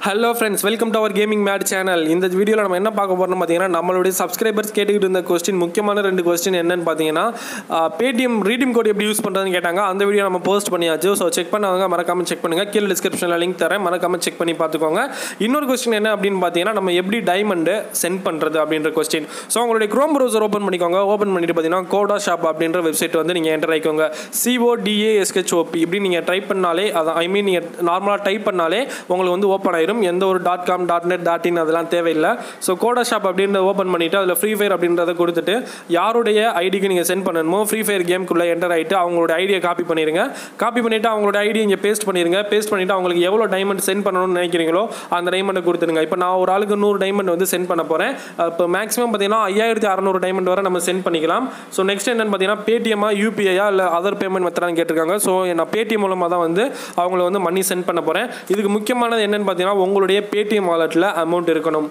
hello friends welcome to our gaming mate channel இந்த வீடியோவில் நம்ம என்ன பார்க்க போகிறோம் பார்த்தீங்கன்னா நம்மளுடைய சப்ஸ்கிரைபர்ஸ் கேட்டுக்கிட்டு இருந்த கொஸ்டின் முக்கியமான ரெண்டு கொஸ்டின் என்னன்னு பார்த்தீங்கன்னா பேடிஎம் ரீடிம் கோட் எப்படி யூஸ் பண்ணுறதுன்னு கேட்டாங்க அந்த வீடியோ நம்ம போஸ்ட் பண்ணியாச்சு ஸோ செக் பண்ணாங்க மறக்காம செக் பண்ணுங்கள் கீழே டிஸ்கிரிப்ஷனில் லிங்க் தரேன் மறக்காம செக் பண்ணி பார்த்துக்கோங்க இன்னொரு கொஸ்டின் என்ன அப்படின்னு பார்த்தீங்கன்னா நம்ம எப்படி டைமண்டு சென்ட் பண்ணுறது அப்படின்ற கொஸ்டின் ஸோ உங்களுடைய க்ரோம் ப்ரௌசர் ஓப்பன் பண்ணிக்கோங்க ஓப்பன் பண்ணிட்டு பார்த்தீங்கன்னா கோடா ஷாப் அப்படின்ற வெப்சைட் வந்து நீங்கள் என்டர் ஆகிக்கோங்க சிஓடிஏஎஸ்ஹெச்ஓபி இப்படி நீங்கள் டைப் பண்ணாலே அதான் ஐ மீன் நீங்கள் நார்மலாக டைப் பண்ணாலே உங்களுக்கு வந்து ஓப்பன் ஆயிரும் எந்த ஒரு dot com dot net dot in அதெல்லாம் தேவையில்லை ஸோ கோடா ஷாப் அப்படின்றத ஓப்பன் பண்ணிவிட்டு அதில் ஃப்ரீ ஃபயர் அப்படின்றத கொடுத்துட்டு யாருடைய ஐடிக்கு நீங்கள் சென்ட் பண்ணணுமோ ஃப்ரீ ஃபயர் கேம்குள்ளே என்டர் ஆகிட்டு அவங்களோட ஐடியை காப்பி பண்ணிடுங்க காப்பி பண்ணிவிட்டு அவங்களோட ஐடியை இங்கே பேஸ்ட் பண்ணிடுங்க பேஸ்ட் பண்ணிவிட்டு அவங்களுக்கு எவ்வளோ டைமண்ட் சென்ட் பண்ணணும்னு நினைக்கிறீங்களோ அந்த டைமண்டை கொடுத்துருங்க இப்போ நான் ஒரு ஆளுக்கு நூறு டைமண்ட் வந்து சென்ட் பண்ண போகிறேன் இப்போ மேக்ஸிமம் பார்த்தீங்கன்னா ஐயாயிரத்தி அறநூறு டைமண்ட் வரை நம்ம சென்ட் பண்ணிக்கலாம் ஸோ நெக்ஸ்ட் என்னன்னு பார்த்தீங்கன்னா பேடிஎம்மா யூபிஐயா இல்லை அதர் பேமெண்ட் மெத்தடான்னு கேட்டிருக்காங்க ஸோ நான் பேடிஎம் மூலமாக தான் வந்து அவங்கள வந்து மணி சென்ட் பண்ண போகிறேன் இதுக்கு முக்கியமானது என்னன்னு பார்த்தீங்கன்னா உங்களுடைய பேடிஎம் வாலெட்டில் அமௌண்ட் இருக்கணும்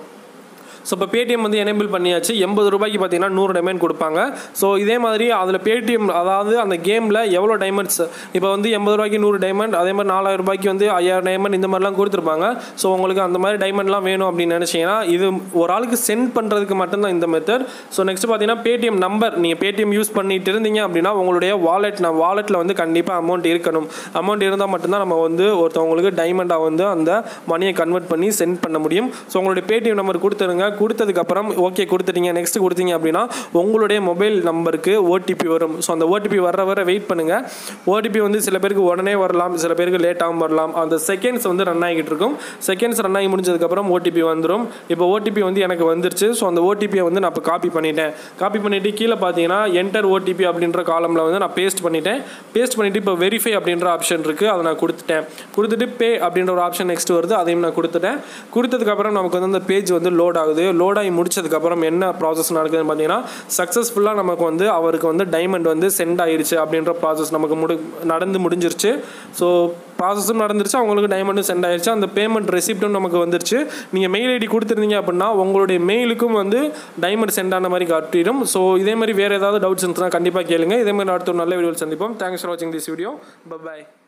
ஸோ இப்போ பேடிஎம் வந்து எனேபிள் பண்ணியாச்சு எண்பது ரூபாய்க்கு பார்த்தீங்கன்னா நூறு டைமண்ட் கொடுப்பாங்க ஸோ இதே மாதிரி அதில் பேடிஎம் அதாவது அந்த கேமில் எவ்வளோ டைமண்ட்ஸ் இப்போ வந்து எண்பது ரூபாய்க்கு நூறு டைமண்ட் அதே மாதிரி நாலாயிரம் ரூபாய்க்கு வந்து ஐயாயிரம் டைமண்ட் இந்த மாதிரிலாம் கொடுத்துருப்பாங்க ஸோ உங்களுக்கு அந்த மாதிரி டைமண்ட்லாம் வேணும் அப்படின்னு நினச்சிங்கன்னா இது ஒரு ஆளுக்கு சென்ட் பண்ணுறதுக்கு மட்டும்தான் இந்த மெத்தட் ஸோ நெக்ஸ்ட் பார்த்தீங்கன்னா பேடிஎம் நம்பர் நீங்கள் பேடிஎம் யூஸ் பண்ணிட்டு இருந்தீங்க அப்படின்னா உங்களுடைய வாலெட் நான் வாலெட்டில் வந்து கண்டிப்பாக அமௌண்ட் இருக்கணும் அமௌண்ட் இருந்தால் மட்டும்தான் நம்ம வந்து ஒருத்தவங்களுக்கு டைமண்டாக வந்து அந்த மணியை கன்வெர்ட் பண்ணி சென்ட் பண்ண முடியும் ஸோ உங்களுடைய பேடிஎம் நம்பர் கொடுத்துருங்க கொடுத்ததுக்கப்புறம் ஓகே கொடுத்துட்டீங்க நெக்ஸ்ட் கொடுத்தீங்க அப்படின்னா உங்களுடைய மொபைல் நம்பருக்கு ஓடிபி வரும் ஸோ அந்த ஓடிபி வர வர வெயிட் பண்ணுங்கள் ஓடிபி வந்து சில பேருக்கு உடனே வரலாம் சில பேருக்கு லேட்டாகவும் வரலாம் அந்த செகண்ட்ஸ் வந்து ரன் ஆகிட்டு இருக்கும் செகண்ட்ஸ் ரன் ஆகி முடிஞ்சதுக்கப்புறம் ஓடிபி வந்துடும் இப்போ ஓடிபி வந்து எனக்கு வந்துருச்சு ஸோ அந்த ஓடிபியை வந்து நான் இப்போ காப்பி பண்ணிட்டேன் காப்பி பண்ணிவிட்டு கீழே பார்த்தீங்கன்னா என்டர் ஓடிபி அப்படின்ற காலமில் வந்து நான் பேஸ்ட் பண்ணிட்டேன் பேஸ்ட் பண்ணிவிட்டு இப்போ வெரிஃபை அப்படின்ற ஆப்ஷன் இருக்குது அதை நான் கொடுத்துட்டேன் கொடுத்துட்டு பே அப்படின்ற ஒரு ஆப்ஷன் நெக்ஸ்ட் வருது அதையும் நான் கொடுத்துட்டேன் கொடுத்ததுக்கப்புறம் நமக்கு வந்து அந்த பேஜ் வந்து லோட் ஆகுது லோட் ஆகி முடிச்சதுக்கப்புறம் என்ன ப்ராசஸ் நடக்குதுன்னு பார்த்தீங்கன்னா சக்ஸஸ்ஃபுல்லாக நமக்கு வந்து அவருக்கு வந்து டைமண்ட் வந்து சென்ட் ஆயிருச்சு அப்படின்ற ப்ராசஸ் நமக்கு முடி நடந்து முடிஞ்சிருச்சு ஸோ ப்ராசஸும் நடந்துருச்சு அவங்களுக்கு டைமண்டும் சென்ட் ஆயிருச்சு அந்த பேமெண்ட் ரெசிப்ட்டும் நமக்கு வந்துருச்சு நீங்கள் மெயில் ஐடி கொடுத்துருந்தீங்க அப்படின்னா உங்களுடைய மெயிலுக்கும் வந்து டைமண்ட் சென்ட் ஆன மாதிரி காட்டிடும் ஸோ இதே மாதிரி வேறு ஏதாவது டவுட்ஸ் இருந்துச்சுன்னா கண்டிப்பாக கேளுங்க இதே மாதிரி அடுத்த ஒரு நல்ல வீடியோ சந்திப்போம் தேங்க்ஸ் ஃபார் வாட்சிங் திஸ் வீடியோ பாய்